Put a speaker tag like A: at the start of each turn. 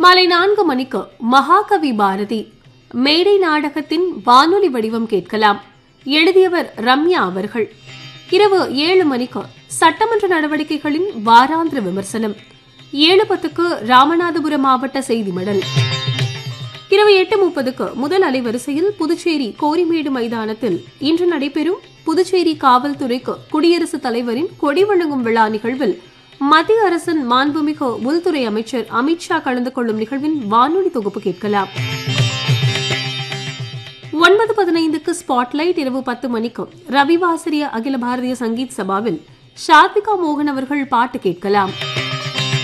A: மாலை நான்கு மணிக்கு மகாகவி பாரதி மேடை நாடகத்தின் வானொலி வடிவம் கேட்கலாம் எழுதியவர் ரம்யா அவர்கள் இரவு ஏழு மணிக்கு சட்டமன்ற நடவடிக்கைகளின் வாராந்திர விமர்சனம் ஏழு பத்துக்கு ராமநாதபுரம் மாவட்ட செய்தி மடல் இரவு எட்டு முப்பதுக்கு முதல் அலைவரிசையில் புதுச்சேரி கோரிமேடு மைதானத்தில் இன்று நடைபெறும் புதுச்சேரி காவல்துறைக்கு குடியரசுத் தலைவரின் கொடி வழங்கும் விழா நிகழ்வில் மத்திய அரசின் மாண்புமிகு உள்துறை அமைச்சர் அமித்ஷா கலந்து கொள்ளும் நிகழ்வின் வானொலி தொகுப்பு கேட்கலாம் ஒன்பது பதினைந்துக்கு ஸ்பாட்லைட் இரவு பத்து மணிக்கு ரவிவாசரிய அகில பாரதிய சங்கீத் சபாவில் ஷாத்விகா மோகன் அவர்கள் பாட்டு கேட்கலாம்